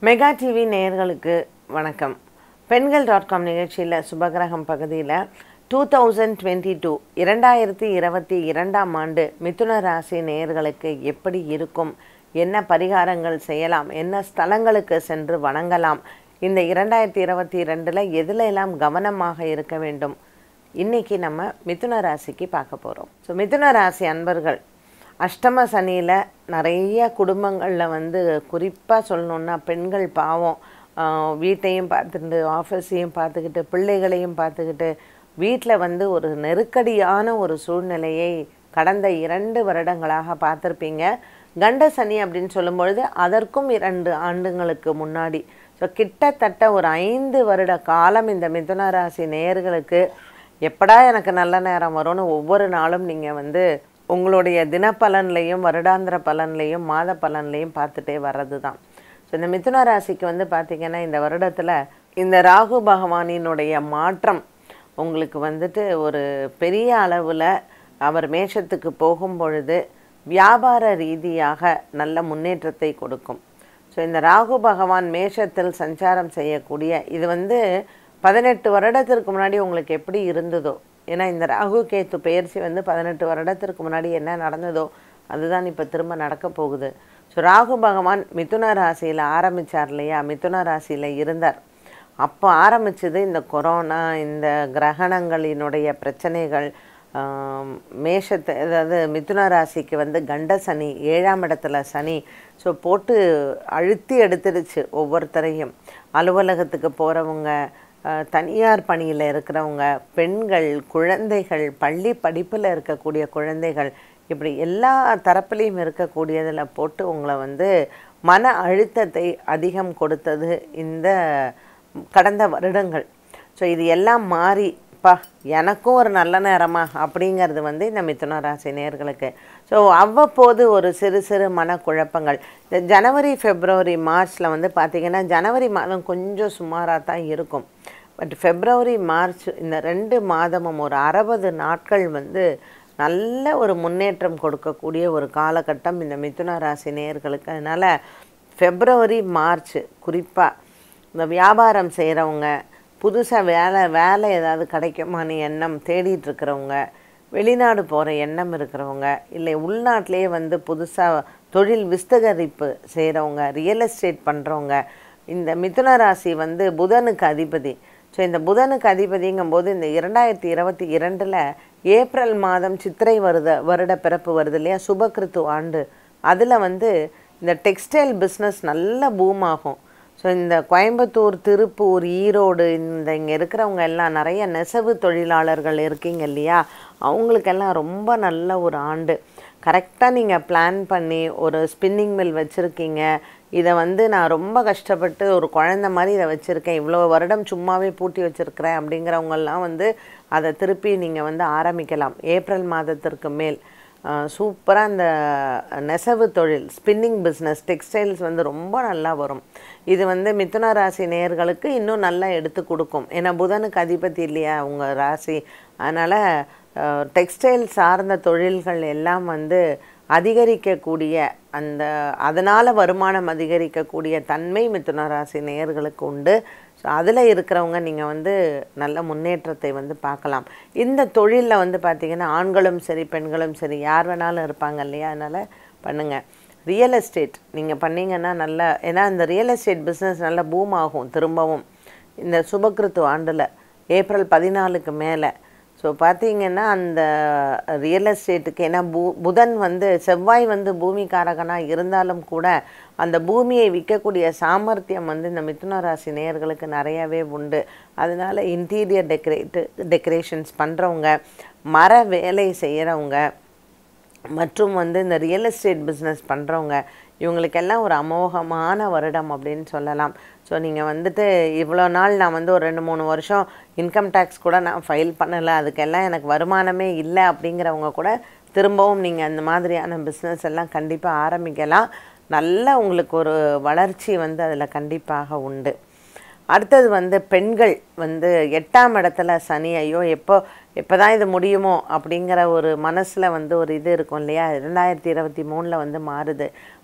mega TV நேயர்களுக்கு வணக்கம் பெண்கள் டாட் காம் நிகழ்ச்சியில் சுபகிரகம் பகுதியில் டூ தௌசண்ட் டுவெண்ட்டி டூ இரண்டாயிரத்தி இருபத்தி இரண்டாம் ஆண்டு மிதுன ராசி நேயர்களுக்கு எப்படி இருக்கும் என்ன பரிகாரங்கள் செய்யலாம் என்ன ஸ்தலங்களுக்கு சென்று வணங்கலாம் இந்த இரண்டாயிரத்தி இருபத்தி ரெண்டில் எதுல எல்லாம் கவனமாக இருக்க வேண்டும் இன்னைக்கு நம்ம மிதுன ராசிக்கு பார்க்க போகிறோம் ஸோ மிதுன ராசி அன்பர்கள் அஷ்டம சனியில் நிறைய குடும்பங்களில் வந்து குறிப்பாக சொல்லணுன்னா பெண்கள் பாவம் ஆஹ் வீட்டையும் பார்த்துட்டு ஆஃபீஸையும் பார்த்துக்கிட்டு பிள்ளைகளையும் பார்த்துக்கிட்டு வீட்டில் வந்து ஒரு நெருக்கடியான ஒரு சூழ்நிலையை கடந்த இரண்டு வருடங்களாக பார்த்துருப்பீங்க கண்ட சனி அப்படின்னு சொல்லும்பொழுது அதற்கும் இரண்டு ஆண்டுங்களுக்கு முன்னாடி ஸோ கிட்டத்தட்ட ஒரு ஐந்து வருட காலம் இந்த மிதுன ராசி நேயர்களுக்கு எப்படா எனக்கு நல்ல நேரம் வரும்னு ஒவ்வொரு நாளும் நீங்கள் வந்து உங்களுடைய தினப்பலன்லையும் வருடாந்திர பலன்லையும் மாத பலன்லையும் பார்த்துட்டே வர்றது தான் ஸோ இந்த மிதுன ராசிக்கு வந்து பார்த்திங்கன்னா இந்த வருடத்தில் இந்த ராகு பகவானினுடைய மாற்றம் உங்களுக்கு வந்துட்டு ஒரு பெரிய அளவில் அவர் மேஷத்துக்கு போகும் பொழுது வியாபார ரீதியாக நல்ல முன்னேற்றத்தை கொடுக்கும் ஸோ இந்த ராகு பகவான் மேஷத்தில் சஞ்சாரம் செய்யக்கூடிய இது வந்து பதினெட்டு வருடத்திற்கு முன்னாடி உங்களுக்கு எப்படி இருந்ததோ ஏன்னா இந்த ராகு கேத்து பெயர்ச்சி வந்து பதினெட்டு வருடத்திற்கு முன்னாடி என்ன நடந்ததோ அதுதான் இப்போ திரும்ப நடக்க போகுது ஸோ ராகு பகவான் மிதுன ராசியில் ஆரம்பித்தார் இல்லையா மிதுன ராசியில் இருந்தார் அப்போ ஆரம்பிச்சது இந்த கொரோனா இந்த கிரகணங்களினுடைய பிரச்சனைகள் ஆம், மேஷத்தை அதாவது மிதுன ராசிக்கு வந்து கண்ட சனி ஏழாம் இடத்துல சனி ஸோ போட்டு அழுத்தி எடுத்துடுச்சு ஒவ்வொருத்தரையும் அலுவலகத்துக்கு போகிறவங்க தனியார் பணியில் இருக்கிறவங்க பெண்கள் குழந்தைகள் பள்ளி படிப்பில் இருக்கக்கூடிய குழந்தைகள் இப்படி எல்லா தரப்புலையும் இருக்கக்கூடியதில் போட்டு உங்களை வந்து மன அழுத்தத்தை அதிகம் கொடுத்தது இந்த கடந்த வருடங்கள் ஸோ இது எல்லாம் மாறி பா எனக்கும் ஒரு நல்ல நேரமா அப்படிங்கிறது வந்து இந்த மிதுன ராசி நேர்களுக்கு ஸோ அவ்வப்போது ஒரு சிறு சிறு மனக்குழப்பங்கள் இந்த ஜனவரி பிப்ரவரி மார்ச்சில் வந்து பார்த்திங்கன்னா ஜனவரி மாதம் கொஞ்சம் சுமாராக தான் இருக்கும் பட் பிப்ரவரி மார்ச் இந்த ரெண்டு மாதமும் ஒரு அறுபது நாட்கள் வந்து நல்ல ஒரு முன்னேற்றம் கொடுக்கக்கூடிய ஒரு காலகட்டம் இந்த மிதுன ராசி நேயர்களுக்கு அதனால் பிப்ரவரி மார்ச் குறிப்பாக இந்த வியாபாரம் செய்கிறவங்க புதுசாக வேலை வேலை ஏதாவது கிடைக்குமான்னு எண்ணம் தேடிட்டு இருக்கிறவங்க வெளிநாடு போகிற எண்ணம் இருக்கிறவங்க இல்லை உள்நாட்டிலே வந்து புதுசாக தொழில் விஸ்தகரிப்பு செய்கிறவங்க ரியல் எஸ்டேட் பண்ணுறவங்க இந்த மிதுன ராசி வந்து புதனுக்கு அதிபதி ஸோ இந்த புதனுக்கு அதிபதிங்கும்போது இந்த இரண்டாயிரத்தி இருபத்தி இரண்டில் ஏப்ரல் மாதம் சித்திரை வருத வருட பிறப்பு வருது இல்லையா சுபகிருத்து ஆண்டு அதில் வந்து இந்த டெக்ஸ்டைல் பிஸ்னஸ் நல்ல பூம் ஆகும் ஸோ இந்த கோயம்புத்தூர் திருப்பூர் ஈரோடு இந்த இங்கே இருக்கிறவங்க எல்லாம் நிறைய நெசவு தொழிலாளர்கள் இருக்கீங்க இல்லையா அவங்களுக்கெல்லாம் ரொம்ப நல்ல ஒரு ஆண்டு கரெக்டாக நீங்கள் பிளான் பண்ணி ஒரு ஸ்பின்னிங் மில் வச்சுருக்கீங்க இதை வந்து நான் ரொம்ப கஷ்டப்பட்டு ஒரு குழந்த மாதிரி இதை வச்சுருக்கேன் இவ்வளோ வருடம் சும்மாவே பூட்டி வச்சுருக்கிறேன் அப்படிங்கிறவங்கெல்லாம் வந்து அதை திருப்பி நீங்கள் வந்து ஆரம்பிக்கலாம் ஏப்ரல் மாதத்திற்கு மேல் சூப்பராக அந்த நெசவு தொழில் ஸ்பின்னிங் பிஸ்னஸ் டெக்ஸ்டைல்ஸ் வந்து ரொம்ப நல்லா வரும் இது வந்து மிதுன ராசி நேயர்களுக்கு இன்னும் நல்லா எடுத்து கொடுக்கும் ஏன்னா புதனுக்கு அதிபதி இல்லையா உங்கள் ராசி அதனால் டெக்ஸ்டைல் சார்ந்த தொழில்கள் எல்லாம் வந்து அதிகரிக்கக்கூடிய அந்த அதனால் வருமானம் அதிகரிக்கக்கூடிய தன்மை மிதுன ராசி நேயர்களுக்கு உண்டு ஸோ அதில் இருக்கிறவங்க நீங்கள் வந்து நல்ல முன்னேற்றத்தை வந்து பார்க்கலாம் இந்த தொழிலில் வந்து பார்த்திங்கன்னா ஆண்களும் சரி பெண்களும் சரி யார் வேணாலும் இருப்பாங்க இல்லையா அதனால் பண்ணுங்கள் ரியல் எஸ்டேட் நீங்கள் பண்ணீங்கன்னா நல்லா ஏன்னா இந்த ரியல் எஸ்டேட் பிஸ்னஸ் நல்லா பூம் ஆகும் திரும்பவும் இந்த சுபகிருத்து ஆண்டில் ஏப்ரல் பதினாலுக்கு மேலே ஸோ பார்த்தீங்கன்னா அந்த ரியல் எஸ்டேட்டுக்கு ஏன்னா பூ புதன் வந்து செவ்வாய் வந்து பூமிக்காரகனாக இருந்தாலும் கூட அந்த பூமியை விற்கக்கூடிய சாமர்த்தியம் வந்து இந்த மிதுன ராசி நேயர்களுக்கு நிறையவே உண்டு அதனால இன்டீரியர் டெக்கரேட்டு டெக்கரேஷன்ஸ் பண்ணுறவங்க மர வேலை செய்கிறவங்க மற்றும் வந்து இந்த ரியல் எஸ்டேட் பிஸ்னஸ் பண்ணுறவங்க இவங்களுக்கெல்லாம் ஒரு அமோகமான வருடம் அப்படின்னு சொல்லலாம் ஸோ நீங்கள் வந்துட்டு இவ்வளோ நாள் நான் வந்து ஒரு ரெண்டு மூணு வருஷம் இன்கம் டேக்ஸ் கூட நான் ஃபைல் பண்ணலை அதுக்கெல்லாம் எனக்கு வருமானமே இல்லை அப்படிங்கிறவங்க கூட திரும்பவும் நீங்கள் அந்த மாதிரியான பிஸ்னஸ் எல்லாம் கண்டிப்பாக ஆரம்பிக்கலாம் நல்ல உங்களுக்கு ஒரு வளர்ச்சி வந்து அதில் கண்டிப்பாக உண்டு அடுத்தது வந்து பெண்கள் வந்து எட்டாம் இடத்துல சனி ஐயோ எப்போ எப்போ தான் இது முடியுமோ அப்படிங்கிற ஒரு மனசில் வந்து ஒரு இது இருக்கும் இல்லையா ரெண்டாயிரத்தி இருபத்தி மூணில் வந்து மாறுது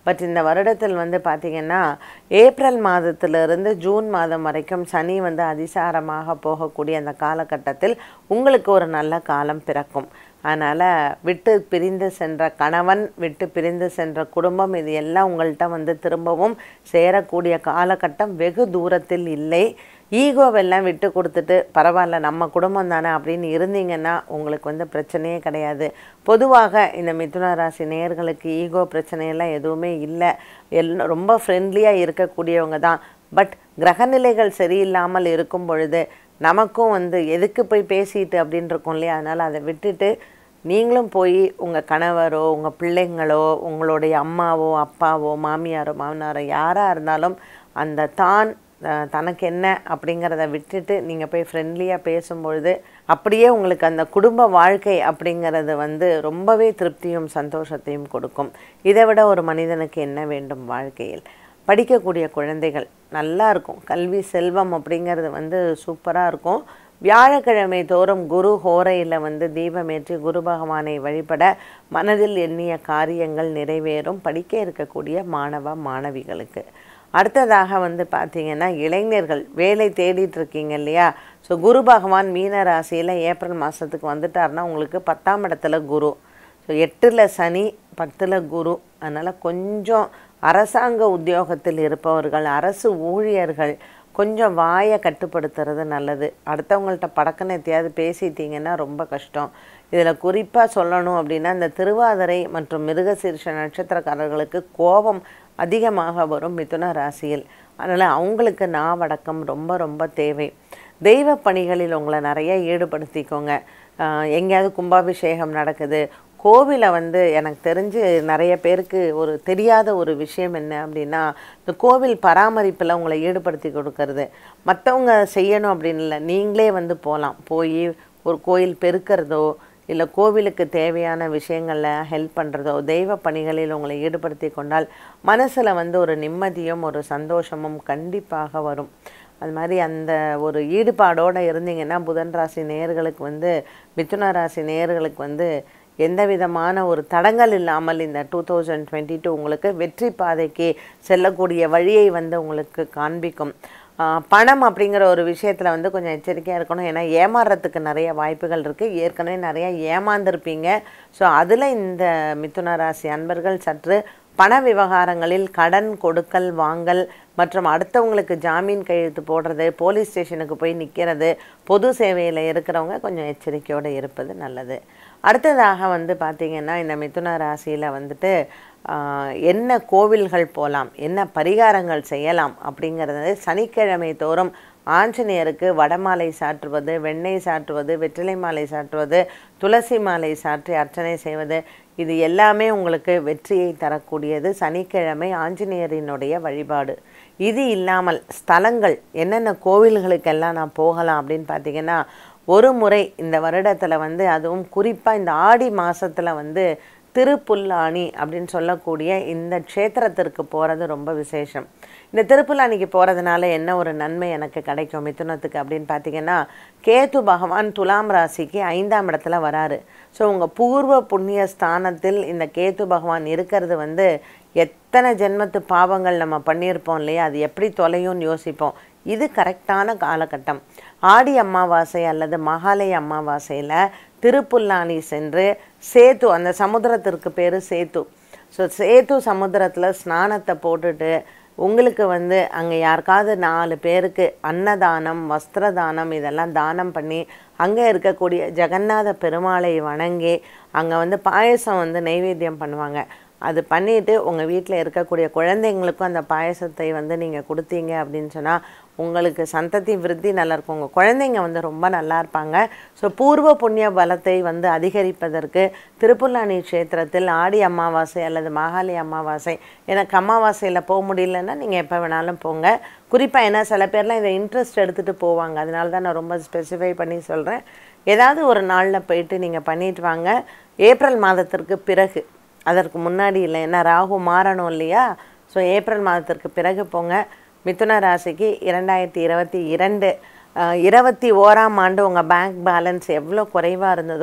பட் இந்த வருடத்தில் வந்து பார்த்திங்கன்னா ஏப்ரல் மாதத்திலிருந்து ஜூன் மாதம் வரைக்கும் சனி வந்து அதிசாரமாக போகக்கூடிய அந்த காலகட்டத்தில் உங்களுக்கு ஒரு நல்ல காலம் பிறக்கும் அதனால் விட்டு பிரிந்து சென்ற கணவன் விட்டு பிரிந்து சென்ற குடும்பம் இது எல்லாம் உங்கள்கிட்ட வந்து திரும்பவும் சேரக்கூடிய காலகட்டம் வெகு தூரத்தில் இல்லை ஈகோவெல்லாம் விட்டு கொடுத்துட்டு பரவாயில்ல நம்ம குடும்பம் தானே அப்படின்னு இருந்தீங்கன்னா உங்களுக்கு வந்து பிரச்சனையே கிடையாது பொதுவாக இந்த மிதுன ராசி நேயர்களுக்கு ஈகோ பிரச்சனையெல்லாம் எதுவுமே இல்லை எல் ரொம்ப ஃப்ரெண்ட்லியாக இருக்கக்கூடியவங்க தான் பட் கிரகநிலைகள் சரியில்லாமல் இருக்கும் பொழுது நமக்கும் வந்து எதுக்கு போய் பேசிட்டு அப்படின்னு இருக்கும் இல்லையா அதனால் அதை விட்டுட்டு நீங்களும் போய் உங்கள் கணவரோ உங்கள் பிள்ளைங்களோ உங்களுடைய அம்மாவோ அப்பாவோ மாமியாரோ மாமனாரோ யாராக இருந்தாலும் அந்த தான் அஹ், தனக்கு என்ன அப்படிங்கிறத விட்டுட்டு நீங்கள் போய் ஃப்ரெண்ட்லியாக பேசும்பொழுது அப்படியே உங்களுக்கு அந்த குடும்ப வாழ்க்கை அப்படிங்கிறது வந்து ரொம்பவே திருப்தியும் சந்தோஷத்தையும் கொடுக்கும் இதை விட ஒரு மனிதனுக்கு என்ன வேண்டும் வாழ்க்கையில் படிக்கக்கூடிய குழந்தைகள் நல்லா இருக்கும் கல்வி செல்வம் அப்படிங்கிறது வந்து சூப்பராக இருக்கும் வியாழக்கிழமை தோறும் குரு ஹோரையில் வந்து தீபமேற்றி குரு பகவானை வழிபட மனதில் எண்ணிய காரியங்கள் நிறைவேறும் படிக்க இருக்கக்கூடிய மாணவ மாணவிகளுக்கு அடுத்ததாக வந்து பார்த்தீங்கன்னா இளைஞர்கள் வேலை தேடிட்டு இருக்கீங்க இல்லையா ஸோ குரு பகவான் மீன ராசியில் ஏப்ரல் மாதத்துக்கு வந்துட்டாருன்னா உங்களுக்கு பத்தாம் இடத்துல குரு ஸோ எட்டில் சனி பத்தில் குரு அதனால் கொஞ்சம் அரசாங்க உத்தியோகத்தில் இருப்பவர்கள் அரசு ஊழியர்கள் கொஞ்சம் வாயை கட்டுப்படுத்துறது நல்லது அடுத்தவங்கள்ட்ட படக்குன்னு எத்தையாவது பேசிட்டீங்கன்னா ரொம்ப கஷ்டம் இதில் குறிப்பாக சொல்லணும் அப்படின்னா இந்த திருவாதிரை மற்றும் மிருகசீர்ஷ நட்சத்திரக்காரர்களுக்கு கோபம் அதிகமாக வரும் மிதுன ராசியில் அதனால் அவங்களுக்கு நாவடக்கம் ரொம்ப ரொம்ப தேவை தெய்வ பணிகளில் உங்களை நிறைய ஈடுபடுத்திக்கோங்க ஆஹ் எங்கேயாவது கும்பாபிஷேகம் நடக்குது கோவிலை வந்து எனக்கு தெரிஞ்சு நிறைய பேருக்கு ஒரு தெரியாத ஒரு விஷயம் என்ன அப்படின்னா இந்த கோவில் பராமரிப்பில் உங்களை ஈடுபடுத்தி கொடுக்கறது மற்றவங்க செய்யணும் அப்படின்னு இல்லை நீங்களே வந்து போகலாம் போய் ஒரு கோயில் பெருக்கிறதோ இல்லை கோவிலுக்கு தேவையான விஷயங்களில் ஹெல்ப் பண்ணுறதோ தெய்வ பணிகளில் உங்களை ஈடுபடுத்தி கொண்டால் மனசில் வந்து ஒரு நிம்மதியும் ஒரு சந்தோஷமும் கண்டிப்பாக வரும் அது மாதிரி அந்த ஒரு ஈடுபாடோடு இருந்தீங்கன்னா புதன் ராசி நேயர்களுக்கு வந்து மிதுன ராசி நேயர்களுக்கு வந்து எந்த விதமான ஒரு தடங்கள் இல்லாமல் இந்த டூ தௌசண்ட் டுவெண்ட்டி டூ உங்களுக்கு வெற்றி பாதைக்கு செல்லக்கூடிய வழியை வந்து உங்களுக்கு காண்பிக்கும் ஆஹ் பணம் அப்படிங்கிற ஒரு விஷயத்தில் வந்து கொஞ்சம் எச்சரிக்கையாக இருக்கணும் ஏன்னா ஏமாறுறதுக்கு நிறைய வாய்ப்புகள் இருக்குது ஏற்கனவே நிறைய ஏமாந்துருப்பீங்க ஸோ அதில் இந்த மிதுன ராசி அன்பர்கள் சற்று பண விவகாரங்களில் கடன் கொடுக்கல் வாங்கல் மற்றும் அடுத்தவங்களுக்கு ஜாமீன் கையெழுத்து போடுறது போலீஸ் ஸ்டேஷனுக்கு போய் நிற்கிறது பொது சேவையில் இருக்கிறவங்க கொஞ்சம் எச்சரிக்கையோடு இருப்பது நல்லது அடுத்ததாக வந்து பார்த்திங்கன்னா இந்த மிதுன ராசியில் வந்துட்டு ஆஹ், என்ன கோவில்கள் போகலாம் என்ன பரிகாரங்கள் செய்யலாம் அப்படிங்கிறது சனிக்கிழமை தோறும் ஆஞ்சநேயருக்கு வடமாலை சாற்றுவது வெண்ணெய் சாற்றுவது வெற்றிலை மாலை சாற்றுவது துளசி மாலை சாற்றி அர்ச்சனை செய்வது இது எல்லாமே உங்களுக்கு வெற்றியை தரக்கூடியது சனிக்கிழமை ஆஞ்சநேயரினுடைய வழிபாடு இது இல்லாமல் ஸ்தலங்கள் என்னென்ன கோவில்களுக்கெல்லாம் நான் போகலாம் அப்படின்னு பார்த்தீங்கன்னா ஒரு முறை இந்த வருடத்தில் வந்து அதுவும் குறிப்பாக இந்த ஆடி மாதத்தில் வந்து திருப்புல்லானி அப்படின்னு சொல்லக்கூடிய இந்த க்ஷேத்திரத்திற்கு போகிறது ரொம்ப விசேஷம் இந்த திருப்புல்லானிக்கு போகிறதுனால என்ன ஒரு நன்மை எனக்கு கிடைக்கும் மிதுனத்துக்கு அப்படின்னு பார்த்தீங்கன்னா கேது பகவான் துலாம் ராசிக்கு ஐந்தாம் இடத்துல வராரு ஸோ உங்கள் பூர்வ புண்ணிய ஸ்தானத்தில் இந்த கேது பகவான் இருக்கிறது வந்து எத்தனை ஜென்மத்து பாவங்கள் நம்ம பண்ணியிருப்போம் இல்லையா அது எப்படி தொலையும்னு யோசிப்போம் இது கரெக்டான காலகட்டம் ஆடி அமாவாசை அல்லது மகாலய அமாவாசையில் திருப்புல்லானி சென்று சேத்து அந்த சமுத்திரத்திற்கு பேர் சேத்து ஸோ சேத்து சமுத்திரத்தில் ஸ்நானத்தை போட்டுட்டு உங்களுக்கு வந்து அங்கே யாருக்காவது நாலு பேருக்கு அன்னதானம் வஸ்திரதானம் இதெல்லாம் தானம் பண்ணி அங்கே இருக்கக்கூடிய ஜெகநாத பெருமாளை வணங்கி அங்கே வந்து பாயசம் வந்து நைவேத்தியம் பண்ணுவாங்க அது பண்ணிவிட்டு உங்கள் வீட்டில் இருக்கக்கூடிய குழந்தைங்களுக்கும் அந்த பாயசத்தை வந்து நீங்கள் கொடுத்தீங்க அப்படின்னு சொன்னால் உங்களுக்கு சந்ததி விருத்தி நல்லா இருக்கும் உங்கள் குழந்தைங்க வந்து ரொம்ப நல்லா இருப்பாங்க ஸோ பூர்வ புண்ணிய பலத்தை வந்து அதிகரிப்பதற்கு திருப்புல்லானி க்ஷேத்திரத்தில் ஆடி அமாவாசை அல்லது மாகாளி அமாவாசை எனக்கு அமாவாசையில் போக முடியலன்னா நீங்கள் எப்போ வேணாலும் போங்க குறிப்பாக ஏன்னா சில பேர்லாம் இதை இன்ட்ரெஸ்ட் எடுத்துகிட்டு போவாங்க அதனால தான் நான் ரொம்ப ஸ்பெசிஃபை பண்ணி சொல்கிறேன் ஏதாவது ஒரு நாளில் போயிட்டு நீங்கள் பண்ணிட்டு வாங்க ஏப்ரல் மாதத்திற்கு பிறகு அதற்கு முன்னாடி இல்லை ஏன்னா ராகு மாறணும் இல்லையா ஸோ ஏப்ரல் மாதத்திற்கு பிறகு போங்க மிதுன ராசிக்கு இரண்டாயிரத்தி இருபத்தி இரண்டு அஹ், இருபத்தி ஓராம் ஆண்டு உங்கள் பேங்க் பேலன்ஸ் எவ்வளோ குறைவாக இருந்ததோ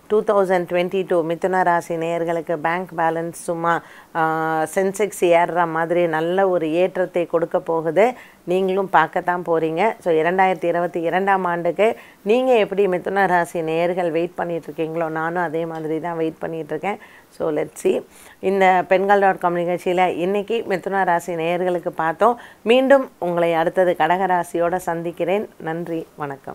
டூ தௌசண்ட் டுவெண்ட்டி டூ மிதுன ராசி நேயர்களுக்கு பேங்க் பேலன்ஸ் சும்மா சென்செக்ஸ் ஏறுற மாதிரி நல்ல ஒரு ஏற்றத்தை கொடுக்க போகுது நீங்களும் பார்க்கத்தான் போகிறீங்க ஸோ இரண்டாயிரத்தி இருபத்தி இரண்டாம் ஆண்டுக்கு நீங்கள் எப்படி மிதுன ராசி நேயர்கள் வெயிட் பண்ணிட்டு இருக்கீங்களோ நானும் அதே மாதிரி தான் வெயிட் பண்ணிட்டு இருக்கேன் ஸோ லெட் சி இந்த பெண்கள் டாட் காம் நிகழ்ச்சியில் இன்றைக்கி மிதுன ராசி நேயர்களுக்கு பார்த்தோம் மீண்டும் உங்களை அடுத்தது கடகராசியோடு சந்திக்கிறேன் நன்றி வணக்கம்